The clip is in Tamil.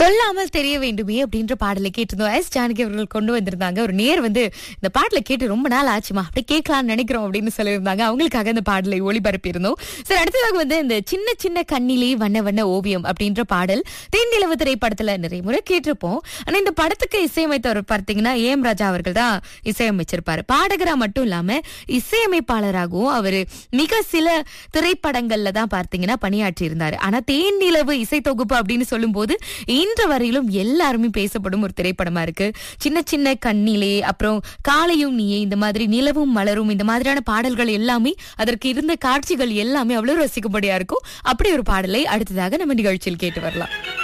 சொல்லாமல் தெரிய வேண்டுமே அப்படின்ற பாடலை கேட்டிருந்தோம் எஸ் ஜானகி அவர்கள் கொண்டு வந்திருந்தாங்க ஒரு நேர் வந்து இந்த பாடலை கேட்டு ரொம்ப நாள் ஆச்சுமா அப்படியே கேட்கலாம்னு நினைக்கிறோம் அப்படின்னு சொல்லியிருந்தாங்க அவங்களுக்காக இந்த பாடலை ஒளிபரப்பி இருந்தோம் சரி அடுத்ததாக வந்து இந்த சின்ன சின்ன கண்ணிலே வண்ண வண்ண ஓவியம் அப்படின்ற பாடல் தேனிலவு திரைப்படத்துல நிறைய முறை கேட்டிருப்போம் ஆனா இந்த படத்துக்கு இசையமைத்தவர் பார்த்தீங்கன்னா ஏஎம் ராஜா அவர்கள் தான் இசையமைச்சிருப்பாரு பாடகரா மட்டும் இல்லாம இசையமைப்பாளராகவும் அவரு மிக சில திரைப்படங்கள்ல தான் பார்த்தீங்கன்னா பணியாற்றி இருந்தாரு ஆனா தேன் நிலவு இசை தொகுப்பு அப்படின்னு சொல்லும்போது இன்று வரையிலும் எல்லாருமே பேசப்படும் ஒரு திரைப்படமா இருக்கு சின்ன சின்ன கண்ணிலே அப்புறம் காலையும் நீயே இந்த மாதிரி நிலவும் மலரும் இந்த மாதிரியான பாடல்கள் எல்லாமே அதற்கு இருந்த காட்சிகள் எல்லாமே அவ்வளவு ரசிக்கும்படியா இருக்கும் அப்படி ஒரு பாடலை அடுத்ததாக நம்ம நிகழ்ச்சியில் கேட்டு வரலாம்